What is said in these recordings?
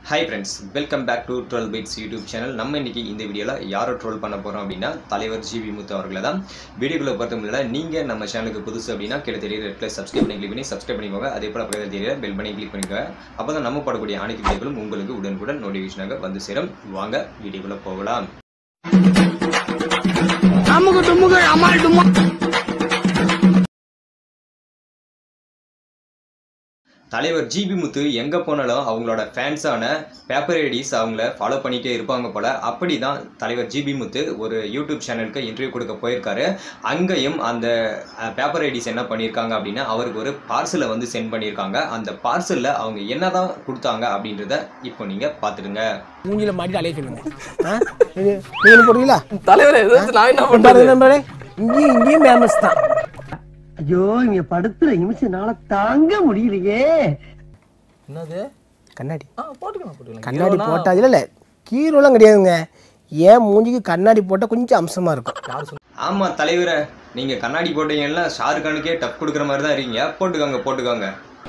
Hi friends welcome back to twelve bytes YouTube channel நம்ம இன்னைக்கு இந்த வீடியோவில் யாரை ட்ரோல் பண்ண போகிறோம் அப்படின்னா தலைவர் ஜிவி முத்து அவர்களை தான் வீடியோக்குள்ள பார்த்த முன்னாடி நீங்கள் நம்ம சேனலுக்கு புதுசு அப்படின்னா கீழே தெரிய ரெட் கலர் சப்ஸ்கிரைப் பண்ணி கிளிக் பண்ணி சப்ஸ்கிரைப் பண்ணிக்கோங்க அதே போல் பக்கத்தில் தெரிய பெல் பண்ணி கிளிக் பண்ணிக்கோங்க அப்போ தான் நம்ம போடக்கூடிய அனைத்து வீடியோக்களும் உங்களுக்கு உடனுக்குடன் நோட்டிஃபிகேஷனாக வந்து சேரும் வாங்க வீடியோக்குள்ளே போகலாம் அமுகு டுமுகு அமால் டுமா தலைவர் ஜிபி முத்து எங்கே போனாலும் அவங்களோட ஃபேன்ஸான பேப்பர் ஐடிஸ் அவங்கள ஃபாலோ பண்ணிகிட்டே இருப்பாங்க போல் அப்படி தான் தலைவர் ஜிபி முத்து ஒரு யூடியூப் சேனலுக்கு இன்டர்வியூ கொடுக்க போயிருக்காரு அங்கேயும் அந்த பேப்பர் ஐடிஸ் என்ன பண்ணியிருக்காங்க அப்படின்னா அவருக்கு ஒரு பார்சலை வந்து சென்ட் பண்ணியிருக்காங்க அந்த பார்சலில் அவங்க என்ன தான் கொடுத்தாங்க அப்படின்றத இப்போ நீங்கள் பார்த்துடுங்க மூஞ்சில மாட்டி அலைய சொல்லுங்க ஆ? இது நீங்க என்ன போடுறீங்களா தலைவரே ஏதாச்சும் நான் என்ன பாருங்க பண்றது நண்பரே இங்கேயும் இங்கேயும் ஃபேமஸ் தான் ஐயோ இங்க படுத்துற நிமிஷம்னால தாங்க முடியலையே என்னது கண்ணாடி ஆ போட்டுக்கலாம் போட்டுக்கலாம் கண்ணாடி போட்டா இல்ல இல்ல கீரோலாம் கிடையாதுங்க ஏன் மூஞ்சிக்கு கண்ணாடி போட்டா கொஞ்சம் அம்சமா இருக்கும் யார் சொன்ன ஆமாம் தலைவரை நீங்கள் கண்ணாடி போட்டீங்கன்னா ஷாருக்கானுக்கே டப் கொடுக்குற மாதிரி தான் இருக்கீங்க போட்டுக்கோங்க போட்டுக்கோங்க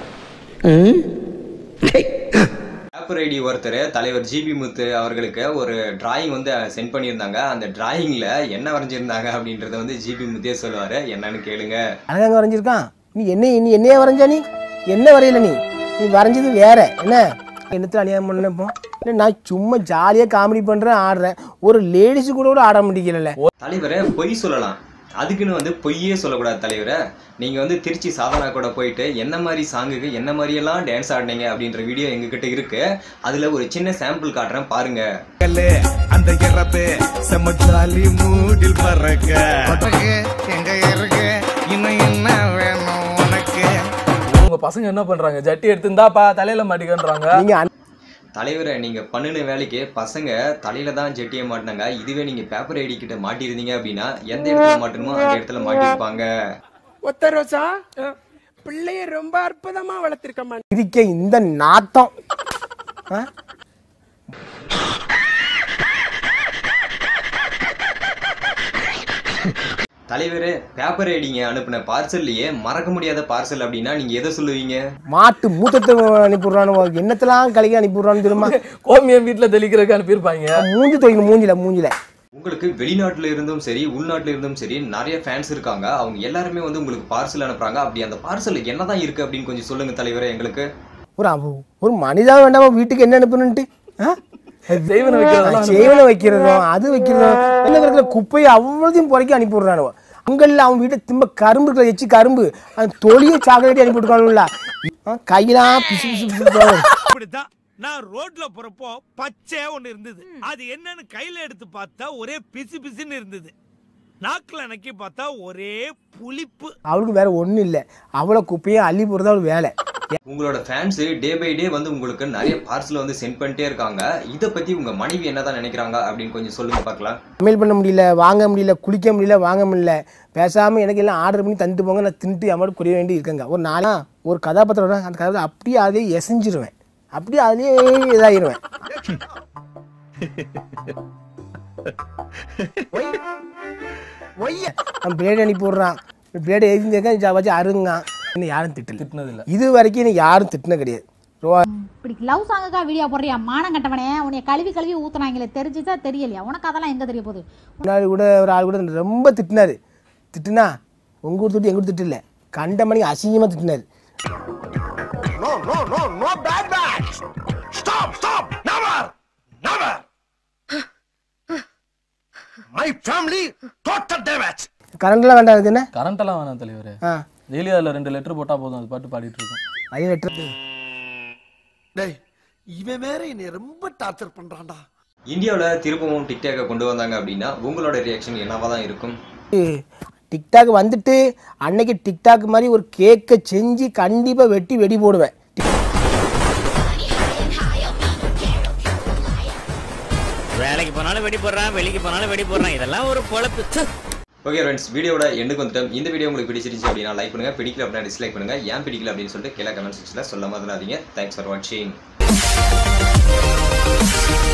பேப்பர் ஐடி ஒருத்தர் தலைவர் ஜிபி முத்து அவர்களுக்கு ஒரு டிராயிங் வந்து சென்ட் பண்ணியிருந்தாங்க அந்த டிராயிங்கில் என்ன வரைஞ்சிருந்தாங்க அப்படின்றத வந்து ஜிபி முத்தே சொல்லுவார் என்னன்னு கேளுங்க அழகாங்க வரைஞ்சிருக்கான் நீ என்ன நீ என்னைய வரைஞ்சா நீ என்ன வரையல நீ நீ வரைஞ்சது வேற என்ன என்னத்துல அநியாயம் பண்ணப்போ இல்லை நான் சும்மா ஜாலியாக காமெடி பண்ணுறேன் ஆடுறேன் ஒரு லேடிஸு கூட கூட ஆட முடியல தலைவரை பொய் சொல்லலாம் அதுக்குன்னு வந்து பொய்யே சொல்லக்கூடாது தலைவரை நீங்கள் வந்து திருச்சி சாதனா கூட போயிட்டு என்ன மாதிரி சாங்குக்கு என்ன மாதிரியெல்லாம் டான்ஸ் ஆடினீங்க அப்படின்ற வீடியோ எங்ககிட்ட இருக்கு அதில் ஒரு சின்ன சாம்பிள் காட்டுறேன் பாருங்க கல்லு அந்த இறப்பு செம்ம ஜாலி மூடில் பறக்க பறக்க எங்க இருக்கு இன்னும் என்ன வேணும் உனக்கு உங்க பசங்க என்ன பண்றாங்க ஜட்டி எடுத்துருந்தாப்பா தலையில மாட்டிக்கன்றாங்க நீங்கள் தலைவரை நீங்கள் பண்ணின வேலைக்கு பசங்க தலையில தான் ஜெட்டியை மாட்டினாங்க இதுவே நீங்கள் பேப்பர் ஐடி கிட்ட மாட்டியிருந்தீங்க அப்படின்னா எந்த இடத்துல மாட்டணுமோ அந்த இடத்துல மாட்டியிருப்பாங்க ஒத்த ரோசா பிள்ளைய ரொம்ப அற்புதமா வளர்த்திருக்கம்மா இருக்க இந்த நாத்தம் ஆ? தலைவர் பேப்பர் ஐடிங்க அனுப்பின பார்சல்லையே மறக்க முடியாத பார்சல் அப்படின்னா நீங்கள் எதை சொல்லுவீங்க மாட்டு மூத்தத்தை அனுப்பிடுறானு என்னத்தெல்லாம் கலைக்கு அனுப்பிடுறான்னு தெரியுமா கோமியம் வீட்டுல தெளிக்கிறதுக்கு அனுப்பியிருப்பாங்க மூஞ்சி துவைக்கணும் மூஞ்சில மூஞ்சில உங்களுக்கு வெளிநாட்டுல இருந்தும் சரி உள்நாட்டுல இருந்தும் சரி நிறைய ஃபேன்ஸ் இருக்காங்க அவங்க எல்லாருமே வந்து உங்களுக்கு பார்சல் அனுப்புறாங்க அப்படி அந்த பார்சல் என்னதான் இருக்கு அப்படின்னு கொஞ்சம் சொல்லுங்க தலைவரே எங்களுக்கு ஒரு அவ- ஒரு மனிதா வேண்டாமா வீட்டுக்கு என்ன அனுப்பணுன்ட்டு ஆ? செய்வன வைக்கிறதெல்லாம் செய்வனை வைக்கிறதும் அது வைக்கிறதும் என்ன இருக்கிற குப்பையை அவ்வளோத்தையும் புறக்கி அனுப்பி விடுறானுவ அங்கல்ல அவன் வீட்டை திரும்ப கரும்பு இருக்கிற எச்சு கரும்பு அந்த தொழியை சாக்லேட்டி அனுப்பி விட்டுருக்கானுல்ல கையெல்லாம் பிசு பிசு பிசு பிசு. இப்படித்தான் நான் ரோட்ல போறப்போ பச்சையா ஒண்ணு இருந்தது அது என்னன்னு கையில எடுத்து பார்த்தா ஒரே பிசு பிசுன்னு இருந்தது நாக்குல நக்கி பார்த்தா ஒரே புளிப்பு அவளுக்கு வேற ஒண்ணும் இல்லை அவளை குப்பையை அள்ளி போடுறது அவள் வேலை உங்களோட ஃபேன்ஸ் டே பை டே வந்து உங்களுக்கு நிறைய பார்சல் வந்து சென்ட் பண்ணிட்டே இருக்காங்க இதை பத்தி உங்க மனைவி என்னதான் நினைக்கிறாங்க அப்படின்னு கொஞ்சம் சொல்லுங்க பார்க்கலாம் சமையல் பண்ண முடியல வாங்க முடியல குளிக்க முடியல வாங்க முடியல பேசாமல் எனக்கு எல்லாம் ஆர்டர் பண்ணி தந்துட்டு போங்க நான் தின்ட்டு அம்மாட்டு குறைய வேண்டி இருக்கேங்க ஒரு நாளா ஒரு கதாபாத்திரம் வரும், அந்த கதை அப்படியே அதே எசைஞ்சிருவேன் அப்படியே அதிலே இதாகிருவேன் அவன் பிளேட் அனுப்பி விட்றான் பிளேட் எழுதிருக்கேன் வச்சு அருங்க இன்னும் யாரும் திட்டல திட்டினது இல்ல இது வரைக்கும் எனக்கு யாரும் திட்டின கிடையாது ரோ- இப்படி லவ் சாங்குக்கா வீடியோ போடுறியா மானம் கட்டவனே உன்னை கழுவி கழுவி ஊத்துனாங்களே தெரிஞ்சுதா தெரியலையா உனக்கு அதெல்லாம் எங்க தெரிய போகுது முன்னாடி கூட ஒரு ஆள் கூட ரொம்ப திட்டினாரு திட்டுனா உங்க ஊர் திட்டு எங்க ஊர் திட்டு இல்லை கண்ட மணிக்கு அசிங்கமாக திட்டினாரு stop stop never never my family total damage கரண்ட்லாம் வேண்டாம் இது என்ன கரண்ட் எல்லாம் வேணாம் தலைவரே ஆ டெய்லி அதுல ரெண்டு லெட்டர் போட்டா போதும் அது பாட்டு பாடிட்டு இருக்கும் ஐயோ லெட்டர் டேய் இவன் வேற என்னை ரொம்ப டார்ச்சர் பண்றான்டா இந்தியாவில் திருப்பவும் டிக்டாக்கை கொண்டு வந்தாங்க அப்படின்னா உங்களோட ரியாக்ஷன் என்னவா தான் இருக்கும் டிக்டாக் வந்துட்டு அன்னைக்கு டிக்டாக் மாதிரி ஒரு கேக்கை செஞ்சு கண்டிப்பாக வெட்டி வெடி போடுவேன் வேலைக்கு போனாலும் வெடி போடுறான் வெளிக்கு போனாலும் வெடி போடுறான் இதெல்லாம் ஒரு பொழப்பு ச்சே. ஓகே ஃப்ரெண்ட்ஸ் வீடியோட எண்டுக்கு வந்துட்டோம் இந்த வீடியோ உங்களுக்கு பிடிச்சிருந்துச்சு அப்படின்னா லைக் பண்ணுங்க பிடிக்கல அப்படின்னா டிஸ்லைக் பண்ணுங்க ஏன் பிடிக்கல அப்படின்னு சொல்லிட்டு கீழே கமெண்ட் செக்ஷனில் சொல்ல மாதிரி தேங்க்ஸ் ஃபார் வாட்சிங்